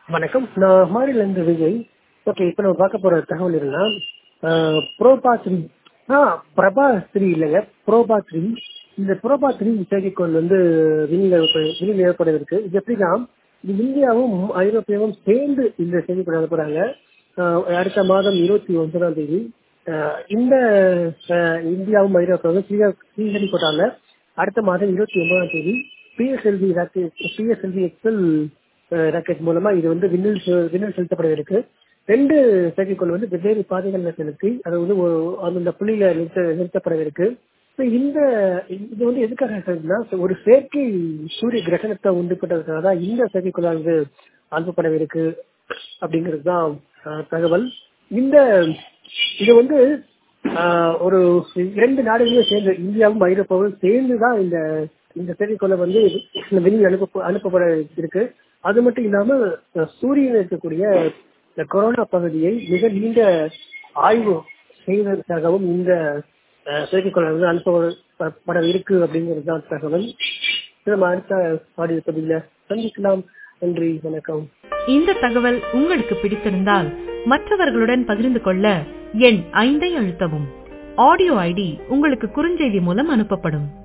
வணக்கம் நான் மாநிலேருந்து விஜய் ஓகே இப்போ நம்ம பார்க்க போற தகவல் என்னன்னா ஆஹ், புரோபா த்ரீ ஆ பிரபா த்ரீ இல்லைங்க புரோபா த்ரீ இந்த புரோபா த்ரீ செயற்கைக்கோள் வந்து விண்ணில் விண்ணில் ஏற்பட இருக்கு இது எப்படின்னா இது இந்தியாவும் ஐரோப்பியாவும் சேர்ந்து இந்த செயற்கைக்கோள் அனுப்புறாங்க ஆஹ், அடுத்த மாதம் இருபத்தி ஒன்பதாம் தேதி ஆஹ், இந்த ஆஹ், இந்தியாவும் ஐரோப்பியாவும் ஸ்ரீ ஸ்ரீஹரிகோட்டால அடுத்த மாதம் இருபத்தி ஒன்பதாம் தேதி PSLV rocket PSLV XL rocket மூலமா இது வந்து விண்ணில் செ- விண்ணில் செலுத்தப்பட இருக்கு ரெண்டு செயற்கைக்கோள் வந்து வெவ்வேறு பாதைகள்ல செலுத்தி அது வந்து ஒரு- அந்தந்த புள்ளியில நிறுத்த நிறுத்தப்பட இருக்கு So இந்த இது வந்து எதுக்காக இருக்குன்னா ஒரு செயற்கை சூரிய கிரகணத்தை உண்டு பண்றதுக்காக தான் இந்த செயற்கைக்கோள் வந்து அனுப்பப்பட இருக்கு அப்படிங்கிறது தான் ஆஹ், தகவல் இந்த இது வந்து ஆஹ், ஒரு இரண்டு நாடுகளும் சேர்ந்து இந்தியாவும் ஐரோப்பாவும் சேர்ந்து தான் இந்த இந்த செயற்கைக்கோளை வந்து இந்த வெளியில் அனுப்ப அனுப்பப்பட இருக்கு அது மட்டும் இல்லாம அஹ், சூரியனில் இருக்கக்கூடிய இந்த கொரோனா பகுதியை மிக நீண்ட ஆய்வு செய்வதற்காகவும் இந்த அஹ், செயற்கைக்கோளை வந்து அனுப்பப்பட இருக்கு அப்படிங்கிறது தான் தகவல் நம்ம அடுத்த ஆடியோ பதிவில் சந்திக்கலாம் நன்றி வணக்கம் இந்த தகவல் உங்களுக்கு பிடித்திருந்தால் மற்றவர்களுடன் பகிர்ந்து கொள்ள எண் ஐந்தை அழுத்தவும் ஆடியோ ஐடி உங்களுக்கு குறுஞ்செய்தி மூலம் அனுப்பப்படும்